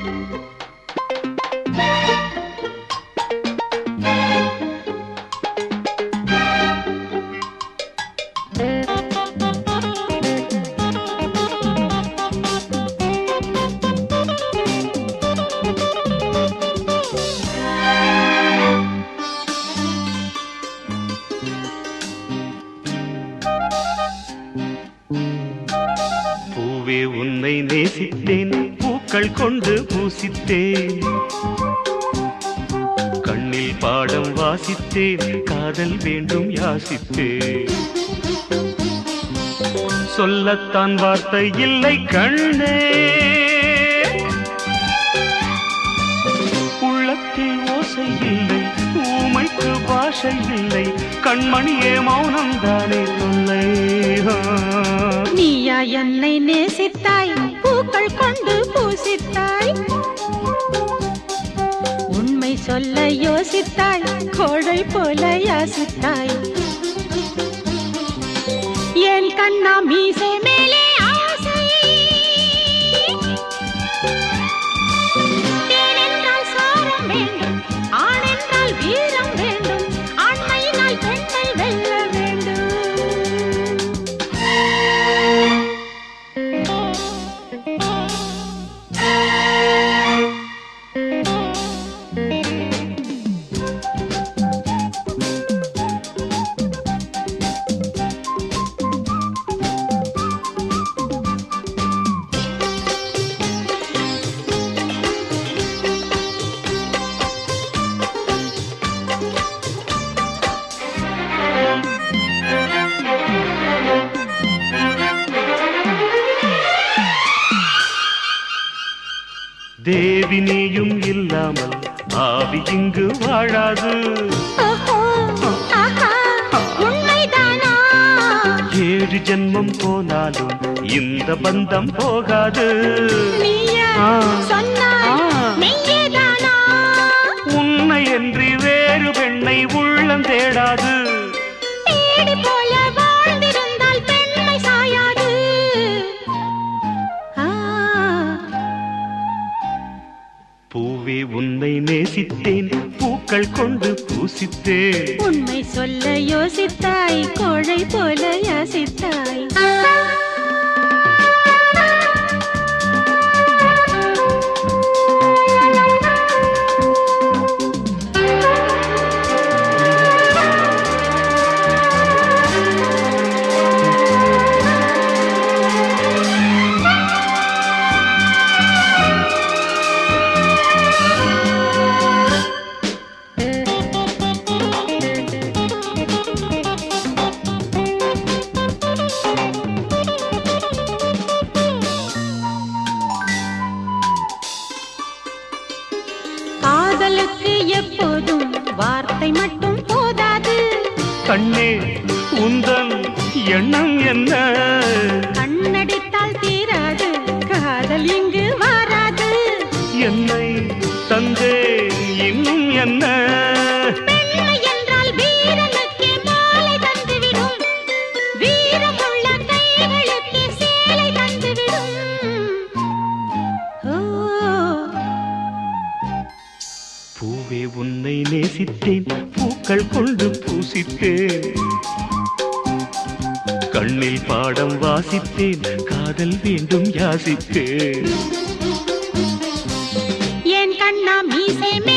பூவே உன்னை நேசித்தேன் பூக்கள் கொண்டு பூசித்தேன் கண்ணில் பாடம் வாசித்தேன் காதல் வேண்டும் யாசித்தேன் சொல்லத்தான் வார்த்தை இல்லை கண்ணே உள்ளத்தில் ஓசை இல்லை ஊமைக்கு பாஷை இல்லை கண்மணியே மௌனம் தானே தொல்லை ஆ. நீயா என்னை நேசித்தாய் பூக்கள் கொண்டு பூசித்தாய் உண்மை சொல்ல யோசித்தாய் கோழை போல யாசித்தாய் என் கண்ணா மீசை மேலே ஆசை தேன் என்றால் சாரம் வேண்டும் ஆண் என்றால் வீரம் வேண்டும் ஆண்மையினால் பெண்ணை வெல்ல வேண்டும் தேவி நீயும் இல்லாமல் ஆவி இங்கு வாழாது ஓஹோ, ஆஹா, உண்மைதானா? ஏழு ஜென்மம் போனாலும் இந்த பந்தம் போகாது நீயா ஆ. சொன்னாய், ஆ. மெய்யேதானா? உன்னை என்று வேறு பெண்ணை உள்ளம் தேடாது தேடி போல வாழ்ந்திருந்தால் பெண்மை சாயாது. ஆ, பூவே உன்னை நேசித்தேன் பூக்கள் கொண்டு பூசித்தேன் உண்மை சொல்ல யோசித்தாய் கோழை போல யாசித்தாய் காதலுக்கு எப்போதும் வார்த்தை மட்டும் போதாது கண்ணே உந்தன் எண்ணம் என்ன கண்ணடித்தால் தீராது காதல் இங்கு வாராது என்னை தந்தேன் இன்னும் என்ன பெண்மை என்றால் வீரனுக்கே மாலை தந்துவிடும் வீரமுள்ள கைகளுக்கே சேலை தந்துவிடும் ஓ பூவே உன்னை நேசித்தேன் பூக்கள் கொண்டு பூசித்தேன் கண்ணில் பாடம் வாசித்தேன் காதல் வேண்டும் யாசித்தேன் என் கண்ணா மீசை